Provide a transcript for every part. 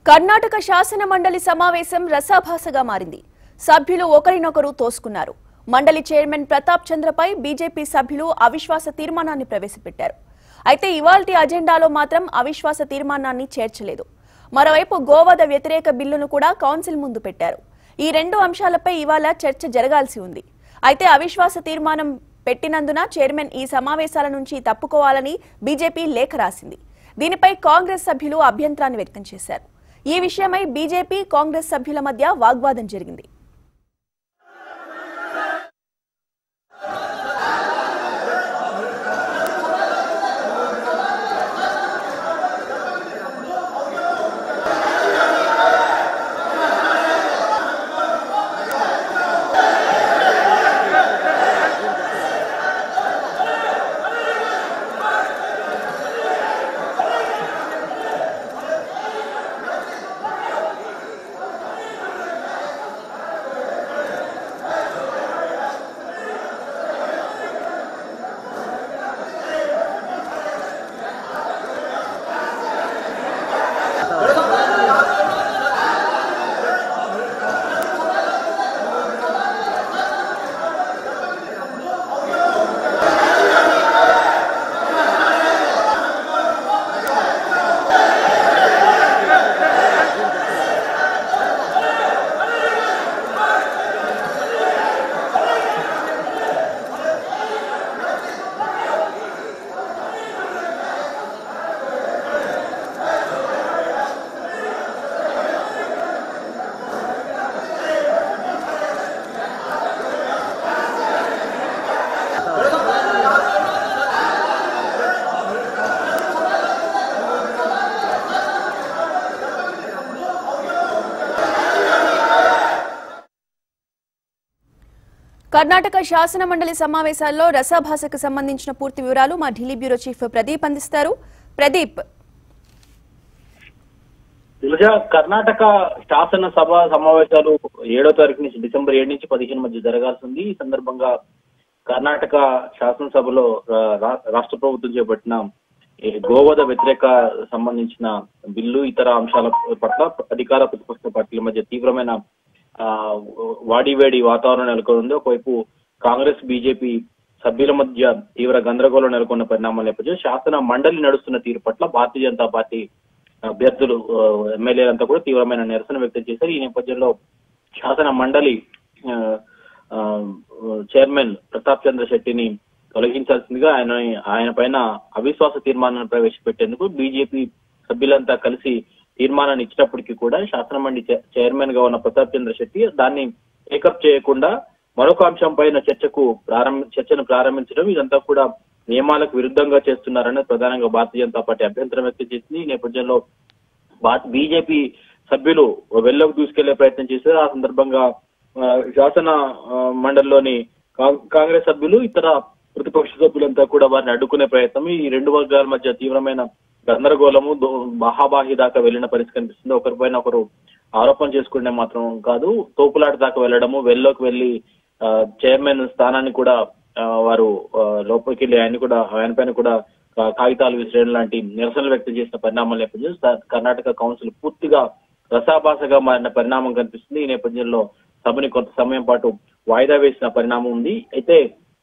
కర్ణాటక శాసన మండలి సమావేశం రసాభాసగా మారింది సభ్యులు ఒకరినొకరు తోసుకున్నారు మండలి చైర్మన్ ప్రతాప్ చంద్రపై బీజేపీ సభ్యులు అవిశ్వాస తీర్మానాన్ని ప్రవేశపెట్టారు అయితే ఇవాల్టి అజెండాలో మాత్రం అవిశ్వాస తీర్మానాన్ని చేర్చలేదు మరోవైపు గోవధ వ్యతిరేక బిల్లును కూడా కౌన్సిల్ ముందు పెట్టారు ఈ రెండు అంశాలపై ఇవాళ చర్చ జరగాల్సి ఉంది అయితే అవిశ్వాస తీర్మానం పెట్టినందున చైర్మన్ ఈ సమావేశాల నుంచి తప్పుకోవాలని బీజేపీ లేఖ రాసింది దీనిపై కాంగ్రెస్ సభ్యులు అభ్యంతరాన్ని వ్యక్తం చేశారు ఈ విషయమై బీజేపీ కాంగ్రెస్ సభ్యుల మధ్య వాగ్వాదం జరిగింది కర్ణాటక శాసన మండలి సమావేశాల్లో రసాభాసకు సంబంధించిన పూర్తి వివరాలు మా ఢిల్లీ బ్యూరో చీఫ్ ప్రదీప్ అందిస్తారు ప్రదీప్ దిల్జ కర్ణాటక శాసన సభ సమావేశాలు ఏడో తారీఖు నుంచి డిసెంబర్ ఏడు నుంచి పదిహేను మధ్య జరగాల్సి ఉంది ఈ సందర్భంగా కర్ణాటక శాసనసభలో రా- రా- రాష్ట్ర ప్రభుత్వం చేపట్టిన ఈ గోవధ వ్యతిరేక సంబంధించిన బిల్లు ఇతర అంశాల పట్ల అధికార ప్రతిపక్ష పార్టీల మధ్య తీవ్రమైన ఆ, వాడివేడి వాతావరణం నెలకొని ఉంది ఒకవైపు కాంగ్రెస్ బీజేపీ సభ్యుల మధ్య తీవ్ర గందరగోళం నెలకొన్న పరిణామాల నేపథ్యంలో శాసన మండలి నడుస్తున్న తీరు పట్ల భారతీయ జనతా పార్టీ అభ్యర్థులు ఆ, ఎమ్మెల్యేలంతా కూడా తీవ్రమైన నిరసన వ్యక్తం చేశారు ఈ నేపథ్యంలో శాసన మండలి ఆ, ఆ, చైర్మన్ ప్రతాప్ చంద్ర శెట్టిని తొలగించాల్సిందిగా ఆయన ఆయన పైన అవిశ్వాస తీర్మానాన్ని ప్రవేశపెట్టేందుకు బీజేపీ సభ్యులంతా కలిసి తీర్మానాన్ని ఇచ్చినప్పటికీ కూడా శాసన మండలి చై- చైర్మన్ గా ఉన్న ప్రతాప్ చంద్ర శెట్టి దాన్ని టేకప్ చేయకుండా మరొక అంశం పైన చర్చకు ప్రారంభ చర్చను ప్రారంభించడం ఇదంతా కూడా నియమాలకు విరుద్ధంగా చేస్తున్నారని ప్రధానంగా భారతీయ జనతా పార్టీ అభ్యంతరం వ్యక్తం చేసింది ఈ నేపథ్యంలో భా- బీజేపీ సభ్యులు వెల్లోకి దూసుకెళ్లే ప్రయత్నం చేశారు ఆ సందర్భంగా ఆ, శాసన ఆ, మండలిలోని కా- కాంగ్రెస్ సభ్యులు ఇతర ప్రతిపక్ష సభ్యులంతా కూడా వారిని అడ్డుకునే ప్రయత్నం ఈ రెండు వర్గాల మధ్య తీవ్రమైన గందరగోళము దో- బాహాబాహి దాకా వెళ్లిన పరిస్థితి కనిపిస్తుంది ఒకరిపైన ఒకరు ఆరోపణ చేసుకునే మాత్రం కాదు తోపులాట దాకా వెళ్ళడము వెల్లోకి వెళ్లి ఆ, చైర్మన్ స్థానాన్ని కూడా ఆ, వారు ఆ, లోపలికి వెళ్ళి ఆయన కూడా ఆయన పైన కూడా కా- కాగితాలు విసిరేయడం లాంటి నిరసనలు వ్యక్తం చేసిన పరిణామాల నేపథ్యంలో స- కర్ణాటక కౌన్సిల్ పూర్తిగా రసాభాసగా మారిన పరిణామం కనిపిస్తుంది ఈ నేపథ్యంలో సభని కొంత సమయం పాటు వాయిదా వేసిన పరిణామం ఉంది అయితే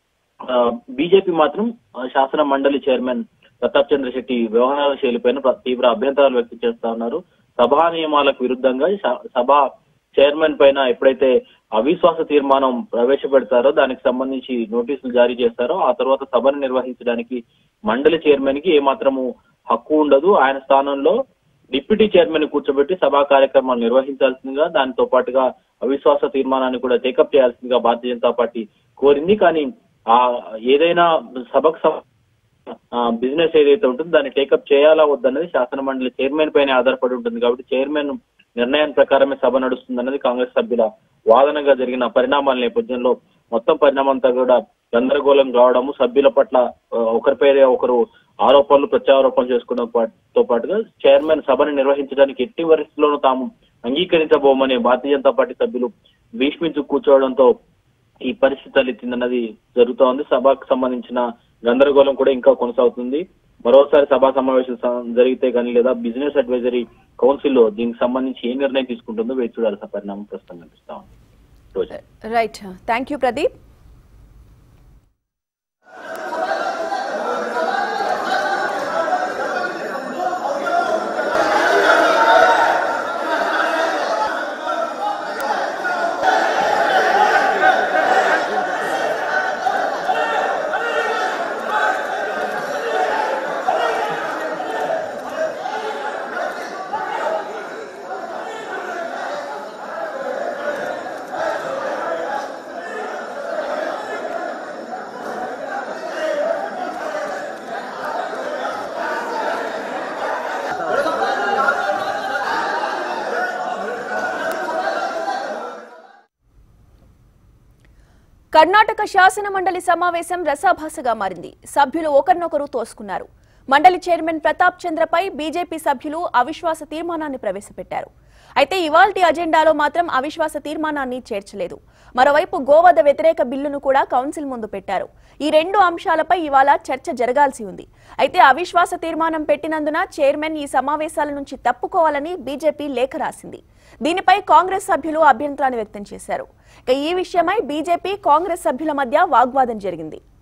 బీజేపీ మాత్రం ఆ, శాసన మండలి చైర్మన్ ప్రతాప్ చంద్ర శెట్టి వ్యవహారాల శైలిపైన ప్ర- తీవ్ర అభ్యంతరాలు వ్యక్తం చేస్తా ఉన్నారు సభా నియమాలకు విరుద్ధంగా శా- సభ చైర్మన్ పైన ఎప్పుడైతే అవిశ్వాస తీర్మానం ప్రవేశపెడతారో దానికి సంబంధించి నోటీసులు జారీ చేస్తారో ఆ తర్వాత సభను నిర్వహించడానికి మండలి చైర్మన్ కి ఏమాత్రము హక్కు ఉండదు ఆయన స్థానంలో డిప్యూటీ చైర్మన్ కూర్చోబెట్టి సభా కార్యక్రమాలు నిర్వహించాల్సిందిగా దానితో పాటుగా అవిశ్వాస తీర్మానాన్ని కూడా టేకప్ చేయాల్సిందిగా భారతీయ జనతా పార్టీ కోరింది కానీ ఆ ఏదైనా సభకు సం- బిజినెస్ ఏదైతే ఉంటుందో దాన్ని టేకప్ చేయాలా వద్దన్నది శాసన మండలి చైర్మన్ పైన ఆధారపడి ఉంటుంది కాబట్టి చైర్మన్ నిర్ణయం ప్రకారమే సభ నడుస్తుందన్నది కాంగ్రెస్ సభ్యుల వాదనగా జరిగిన పరిణామాల నేపథ్యంలో మొత్తం పరిణామం అంతా కూడా గందరగోళం కావడము సభ్యుల పట్ల ఆ, ఒకరిపై ఒకరు ఆరోపణలు ప్రత్యారోపణలు చేసుకోవడం తో పాటుగా చైర్మన్ సభను నిర్వహించడానికి ఎట్టి పరిస్థితుల్లోనూ తాము అంగీకరించబోమని భారతీయ జనతా పార్టీ సభ్యులు భీష్మించు కూర్చోవడంతో ఈ పరిస్థితి తలెత్తిందన్నది జరుగుతోంది సభకు సంబంధించిన గందరగోళం కూడా ఇంకా కొనసాగుతుంది మరోసారి సభా సమావేశం స- జరిగితే కానీ లేదా బిజినెస్ అడ్వైజరీ కౌన్సిల్ లో దీనికి సంబంధించి ఏ నిర్ణయం తీసుకుంటుందో వేచి చూడాల్సిన పరిణామం ప్రస్తుతం కనిపిస్తా ఉంది Roja right thank you Pradeep Karnataka శాసన మండలి సమావేశం రసాభాసగా మారింది సభ్యులు ఒకరినొకరు తోసుకున్నారు మండలి చైర్మన్ ప్రతాప్ చంద్రపై బీజేపీ సభ్యులు అవిశ్వాస తీర్మానాన్ని ప్రవేశపెట్టారు అయితే ఇవాల్టి అజెండాలో మాత్రం అవిశ్వాస తీర్మానాన్ని చేర్చలేదు మరోవైపు గోవధ వ్యతిరేక బిల్లును కూడా కౌన్సిల్ ముందు పెట్టారు ఈ రెండు అంశాలపై ఇవాళ చర్చ జరగాల్సి ఉంది అయితే అవిశ్వాస తీర్మానం పెట్టినందున చైర్మన్ ఈ సమావేశాల నుంచి తప్పుకోవాలని బీజేపీ లేఖ రాసింది దీనిపై కాంగ్రెస్ సభ్యులు అభ్యంతరాన్ని వ్యక్తం చేశారు ఇక ఈ విషయమై బీజేపీ కాంగ్రెస్ సభ్యుల మధ్య వాగ్వాదం జరిగింది